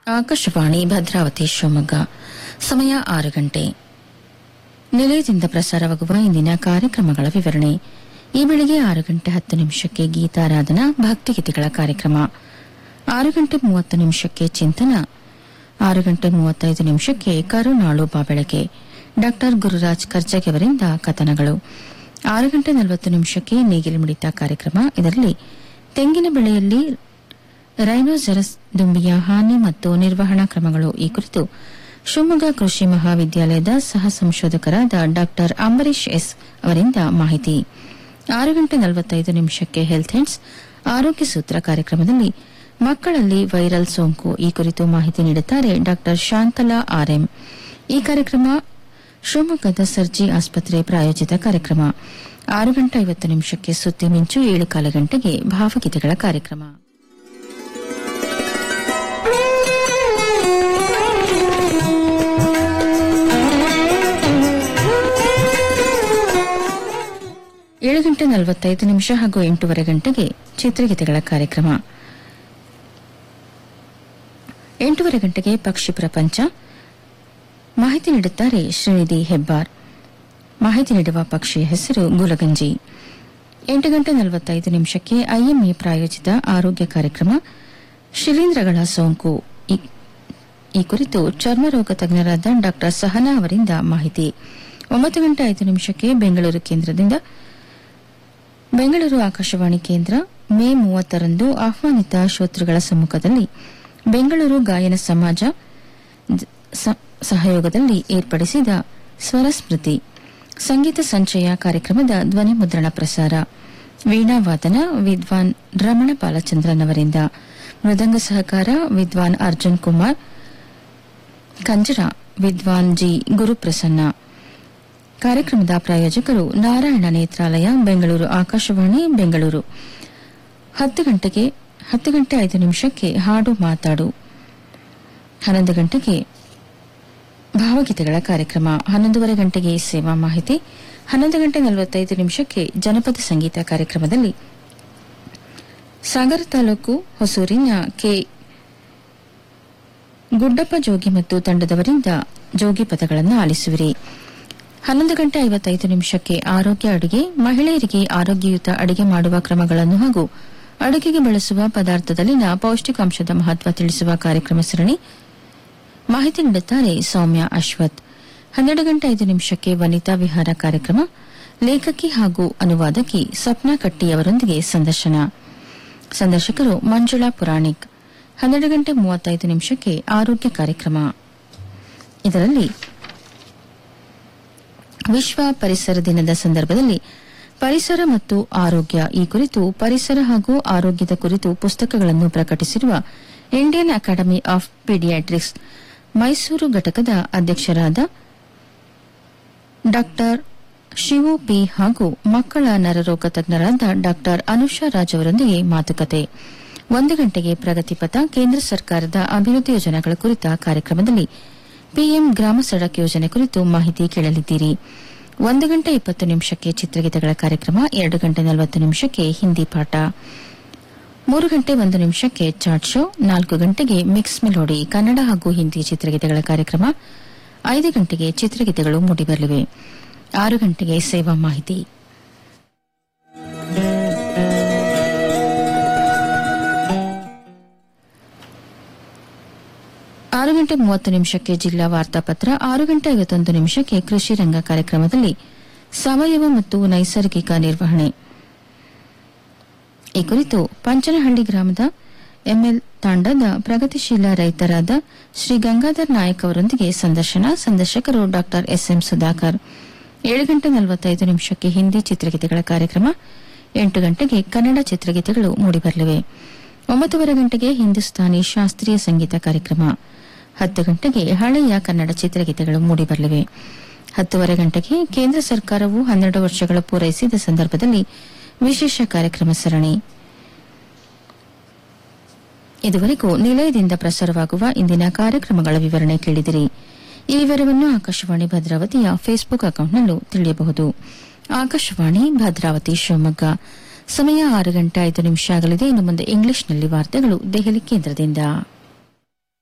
ಆಕಾಶವಾಣಿ ಭದ್ರಾವತಿ ಶಿವಮೊಗ್ಗ ಸಮಯ ಆರು ಗಂಟೆ ನಿಲಯದಿಂದ ಪ್ರಸಾರವಾಗುವ ಇಂದಿನ ಕಾರ್ಯಕ್ರಮಗಳ ವಿವರಣೆ ಈ ಬೆಳಿಗ್ಗೆ ಆರು ಗಂಟೆ ಹತ್ತು ನಿಮಿಷಕ್ಕೆ ಗೀತಾರಾಧನಾ ಭಕ್ತಿಗೀತೆಗಳ ಕಾರ್ಯಕ್ರಮ ಆರು ಗಂಟೆ ಮೂವತ್ತು ನಿಮಿಷಕ್ಕೆ ಚಿಂತನ ಆರು ಗಂಟೆ ಮೂವತ್ತೈದು ನಿಮಿಷಕ್ಕೆ ಕರುನಾಳು ಬಾಬೆಳಕೆ ಡಾ ಗುರುರಾಜ್ ಕರ್ಜಗಿ ಅವರಿಂದ ಕಥನಗಳು ಆರು ಗಂಟೆ ನಲವತ್ತು ನಿಮಿಷಕ್ಕೆ ನೇಗಿಲು ಮಿಡಿತ ಕಾರ್ಯಕ್ರಮ ಇದರಲ್ಲಿ ತೆಂಗಿನ ಬೆಳೆಯಲ್ಲಿ ರೈನೋಸೆರಸ್ ದುಂಬಿಯ ಹಾನಿ ಮತ್ತು ನಿರ್ವಹಣಾ ಕ್ರಮಗಳು ಈ ಕುರಿತು ಶಿವಮೊಗ್ಗ ಕೃಷಿ ಮಹಾವಿದ್ಯಾಲಯದ ಸಹ ಸಂಶೋಧಕರಾದ ಡಾ ಅಂಬರೀಶ್ ಎಸ್ ಅವರಿಂದ ಮಾಹಿತಿ ಆರು ಗಂಟೆ ನಲವತ್ತೈದು ನಿಮಿಷಕ್ಕೆ ಹೆಲ್ತ್ ಹೆಂಡ್ಸ್ ಆರೋಗ್ಯ ಸೂತ್ರ ಕಾರ್ಯಕ್ರಮದಲ್ಲಿ ಮಕ್ಕಳಲ್ಲಿ ವೈರಲ್ ಸೋಂಕು ಈ ಕುರಿತು ಮಾಹಿತಿ ನೀಡುತ್ತಾರೆ ಡಾ ಶಾಂತಲಾ ಆರ್ಎಂ ಈ ಕಾರ್ಯಕ್ರಮ ಶಿವಮೊಗ್ಗದ ಸರ್ಜಿ ಆಸ್ಪತ್ರೆ ಪ್ರಾಯೋಜಿತ ಕಾರ್ಯಕ್ರಮ ಆರು ಗಂಟೆ ಐವತ್ತು ನಿಮಿಷಕ್ಕೆ ಸುದ್ದಿ ಮಿಂಚು ಏಳು ಕಾಲ ಗಂಟೆಗೆ ಭಾವಗೀತೆಗಳ ಕಾರ್ಯಕ್ರಮ ಏಳು ಗಂಟೆ ನಲವತ್ತೈದು ನಿಮಿಷ ಹಾಗೂ ಎಂಟೂವರೆ ಗಂಟೆಗೆ ಚಿತ್ರಗೀತೆಗಳ ಕಾರ್ಯಕ್ರಮ ಎಂಟೂವರೆ ಗಂಟೆಗೆ ಪಕ್ಷಿ ಪ್ರಪಂಚ ಮಾಹಿತಿ ನೀಡುತ್ತಾರೆ ಶ್ರೀನಿಧಿ ಹೆಬ್ಬಾರ್ ಮಾಹಿತಿ ನೀಡುವ ಪಕ್ಷಿಯ ಹೆಸರು ಗುಲಗಂಜಿ ಎಂಟು ಗಂಟೆ ನಲವತ್ತೈದು ನಿಮಿಷಕ್ಕೆ ಐಎಂಎ ಪ್ರಾಯೋಜಿತ ಆರೋಗ್ಯ ಕಾರ್ಯಕ್ರಮ ಶಿಲೀಂಧ್ರಗಳ ಸೋಂಕು ಈ- ಈ ಕುರಿತು ಚರ್ಮರೋಗ ತಜ್ಞರಾದ ಡಾ ಸಹನಾ ಅವರಿಂದ ಮಾಹಿತಿ ಒಂಬತ್ತು ಗಂಟೆ ಐದು ನಿಮಿಷಕ್ಕೆ ಬೆಂಗಳೂರು ಕೇಂದ್ರದಿಂದ ಬೆಂಗಳೂರು ಆಕಾಶವಾಣಿ ಕೇಂದ್ರ ಮೇ ಮೂವತ್ತರಂದು ಆಹ್ವಾನಿತ ಶ್ರೋತೃಗಳ ಸಮ್ಮುಖದಲ್ಲಿ ಬೆಂಗಳೂರು ಗಾಯನ ಸಮಾಜ ಜ- ಸ- ಸಹಯೋಗದಲ್ಲಿ ಏರ್ಪಡಿಸಿದ ಸ್ವರಸ್ಮೃತಿ ಸಂಗೀತ ಸಂಚಯ ಕಾರ್ಯಕ್ರಮದ ಧ್ವನಿ ಮುದ್ರಣ ಪ್ರಸಾರ ವೀಣಾವಾದನ ವಿದ್ವಾನ್ ರಮಣ ಬಾಲಚಂದ್ರನ್ ಅವರಿಂದ ಮೃದಂಗ ಸಹಕಾರ ವಿದ್ವಾನ್ ಅರ್ಜುನ್ ಕುಮಾರ್ ಕಂಜರ ವಿದ್ವಾನ್ ಜಿ ಗುರುಪ್ರಸನ್ನ ಕಾರ್ಯಕ್ರಮದ ಪ್ರಾಯೋಜಕರು ನಾರಾಯಣ ನೇತ್ರಾಲಯ ಬೆಂಗಳೂರು ಆಕಾಶವಾಣಿ ಬೆಂಗಳೂರು ಹತ್ತು ಗಂಟೆಗೆ ಹತ್ತು ಗಂಟೆ ಐದು ನಿಮಿಷಕ್ಕೆ ಹಾಡು ಮಾತಾಡು ಹನ್ನೊಂದು ಗಂಟೆಗೆ ಭಾವಗೀತೆಗಳ ಕಾರ್ಯಕ್ರಮ ಹನ್ನೊಂದೂವರೆ ಗಂಟೆಗೆ ಸೇವಾ ಮಾಹಿತಿ ಹನ್ನೊಂದು ಗಂಟೆ ನಲವತ್ತೈದು ನಿಮಿಷಕ್ಕೆ ಜನಪದ ಸಂಗೀತ ಕಾರ್ಯಕ್ರಮದಲ್ಲಿ ಸಾಗರ ತಾಲೂಕು ಹೊಸೂರಿನ ಕೆ ಗುಡ್ಡಪ್ಪ ಜೋಗಿ ಮತ್ತು ತಂಡದವರಿಂದ ಜೋಗಿ ಪದಗಳನ್ನು ಆಲಿಸುವಿರಿ ಹನ್ನೊಂದು ಗಂಟೆ ಐವತ್ತೈದು ನಿಮಿಷಕ್ಕೆ ಆರೋಗ್ಯ ಅಡುಗೆ ಮಹಿಳೆಯರಿಗೆ ಆರೋಗ್ಯಯುತ ಅಡುಗೆ ಮಾಡುವ ಕ್ರಮಗಳನ್ನು ಹಾಗೂ ಅಡುಗೆಗೆ ಬಳಸುವ ಪದಾರ್ಥದಲ್ಲಿನ ಪೌಷ್ಟಿಕಾಂಶದ ಮಹತ್ವ ತಿಳಿಸುವ ಕಾರ್ಯಕ್ರಮ ಸರಣಿ ಮಾಹಿತಿ ನೀಡುತ್ತಾರೆ ಸೌಮ್ಯ ಅಶ್ವಥ್ ಹನ್ನೆರಡು ಗಂಟೆ ಐದು ನಿಮಿಷಕ್ಕೆ ವನಿತಾ ವಿಹಾರ ಕಾರ್ಯಕ್ರಮ ಲೇಖಕಿ ಹಾಗೂ ಅನುವಾದಕಿ ಸ್ವಪ್ನ ಕಟ್ಟಿಯವರೊಂದಿಗೆ ಸಂದರ್ಶನ ಸಂದರ್ಶಕರು ಮಂಜುಳಾ ಪುರಾಣಿಕ್ ಹನ್ನೆರಡು ಗಂಟೆ ಮೂವತ್ತೈದು ನಿಮಿಷಕ್ಕೆ ಆರೋಗ್ಯ ಕಾರ್ಯಕ್ರಮ ಇದರಲ್ಲಿ ವಿಶ್ವ ಪರಿಸರ ದಿನದ ಸಂದರ್ಭದಲ್ಲಿ ಪರಿಸರ ಮತ್ತು ಆರೋಗ್ಯ ಈ ಕುರಿತು ಪರಿಸರ ಹಾಗೂ ಆರೋಗ್ಯದ ಕುರಿತು ಪುಸ್ತಕಗಳನ್ನು ಪ್ರಕಟಿಸಿರುವ Indian academy of paediatrics Mysuru ಘಟಕದ ಅಧ್ಯಕ್ಷರಾದ ಡಾ ಶಿವು ಪಿ ಹಾಗೂ ಮಕ್ಕಳ ನರರೋಗ ತಜ್ಞರಾದ ಡಾ ಅನುಷಾ ರಾಜ್ ಅವರೊಂದಿಗೆ ಮಾತುಕತೆ ಒಂದು ಗಂಟೆಗೆ ಪ್ರಗತಿಪಥ ಕೇಂದ್ರ ಸರ್ಕಾರದ ಅಭಿವೃದ್ಧಿ ಯೋಜನೆಗಳ ಕುರಿತ ಕಾರ್ಯಕ್ರಮದಲ್ಲಿ ಪಿಎಂ ಗ್ರಾಮ ಸಡಕ್ ಯೋಜನೆ ಕುರಿತು ಮಾಹಿತಿ ಕೇಳಲಿದ್ದೀರಿ ಒಂದು ಗಂಟೆ ಇಪ್ಪತ್ತು ನಿಮಿಷಕ್ಕೆ ಚಿತ್ರಗೀತೆಗಳ ಕಾರ್ಯಕ್ರಮ ಎರಡು ಗಂಟೆ ನಲವತ್ತು ನಿಮಿಷಕ್ಕೆ ಹಿಂದಿ ಪಾಠ ಮೂರು ಗಂಟೆ ಒಂದು ನಿಮಿಷಕ್ಕೆ ಚಾಟ್ ಶೋ ನಾಲ್ಕು ಗಂಟೆಗೆ ಮಿಕ್ಸ್ ಮೆಲೋಡಿ ಕನ್ನಡ ಹಾಗೂ ಹಿಂದಿ ಚಿತ್ರಗೀತೆಗಳ ಕಾರ್ಯಕ್ರಮ ಐದು ಗಂಟೆಗೆ ಚಿತ್ರಗೀತೆಗಳು ಮೂಡಿಬರಲಿವೆ ಆರು ಗಂಟೆಗೆ ಸೇವಾ ಮಾಹಿತಿ ಆರು ಗಂಟೆ ಮೂವತ್ತು ನಿಮಿಷಕ್ಕೆ ಜಿಲ್ಲಾ ವಾರ್ತಾಪತ್ರ ಆರು ಗಂಟೆ ಐವತ್ತೊಂದು ನಿಮಿಷಕ್ಕೆ ಕೃಷಿ ರಂಗ ಕಾರ್ಯಕ್ರಮದಲ್ಲಿ ಸಾವಯವ ಮತ್ತು ನೈಸರ್ಗಿಕ ನಿರ್ವಹಣೆ ಈ ಕುರಿತು ಪಂಚನಹಳ್ಳಿ ಗ್ರಾಮದ ಎಂಎಲ್ ತಾಂಡದ ಪ್ರಗತಿಶೀಲ ರೈತರಾದ ಶ್ರೀ ಗಂಗಾಧರ್ ನಾಯಕ್ ಅವರೊಂದಿಗೆ ಸಂದರ್ಶನ ಸಂದರ್ಶಕರು ಡಾ ಎಸ್ಎಂ ಸುಧಾಕರ್ ಏಳು ಗಂಟೆ ನಲವತ್ತೈದು ನಿಮಿಷಕ್ಕೆ ಹಿಂದಿ ಚಿತ್ರಗೀತೆಗಳ ಕಾರ್ಯಕ್ರಮ ಎಂಟು ಗಂಟೆಗೆ ಕನ್ನಡ ಚಿತ್ರಗೀತೆಗಳು ಮೂಡಿಬರಲಿವೆ ಒಂಬತ್ತುವರೆ ಗಂಟೆಗೆ ಹಿಂದೂಸ್ತಾನಿ ಶಾಸ್ತ್ರೀಯ ಸಂಗೀತ ಕಾರ್ಯಕ್ರಮ ಹತ್ತು ಗಂಟೆಗೆ ಹಳೆಯ ಕನ್ನಡ ಚಿತ್ರಗೀತೆಗಳು ಮೂಡಿಬರಲಿವೆ ಹತ್ತುವರೆ ಗಂಟೆಗೆ ಕೇಂದ್ರ ಸರ್ಕಾರವು ಹನ್ನೆರಡು ವರ್ಷಗಳು ಪೂರೈಸಿದ ಸಂದರ್ಭದಲ್ಲಿ ವಿಶೇಷ ಕಾರ್ಯಕ್ರಮ ಸರಣಿ ಇದುವರೆಗೂ ನಿಲಯದಿಂದ ಪ್ರಸಾರವಾಗುವ ಇಂದಿನ ಕಾರ್ಯಕ್ರಮಗಳ ವಿವರಣೆ ಕೇಳಿದಿರಿ ಈ ವಿವರವನ್ನು ಆಕಾಶವಾಣಿ ಭದ್ರಾವತಿಯ ಫೇಸ್ಬುಕ್ ಅಕೌಂಟ್ನಲ್ಲೂ ತಿಳಿಯಬಹುದು ಆಕಾಶವಾಣಿ ಭದ್ರಾವತಿ ಶಿವಮೊಗ್ಗ ಸಮಯ ಆರು ಗಂಟೆ ಐದು ನಿಮಿಷ ಆಗಲಿದೆ ಇನ್ನು ಮುಂದೆ ಇಂಗ್ಲಿಷ್ನಲ್ಲಿ ವಾರ್ತೆಗಳು ದೆಹಲಿ ಕೇಂದ್ರದಿಂದ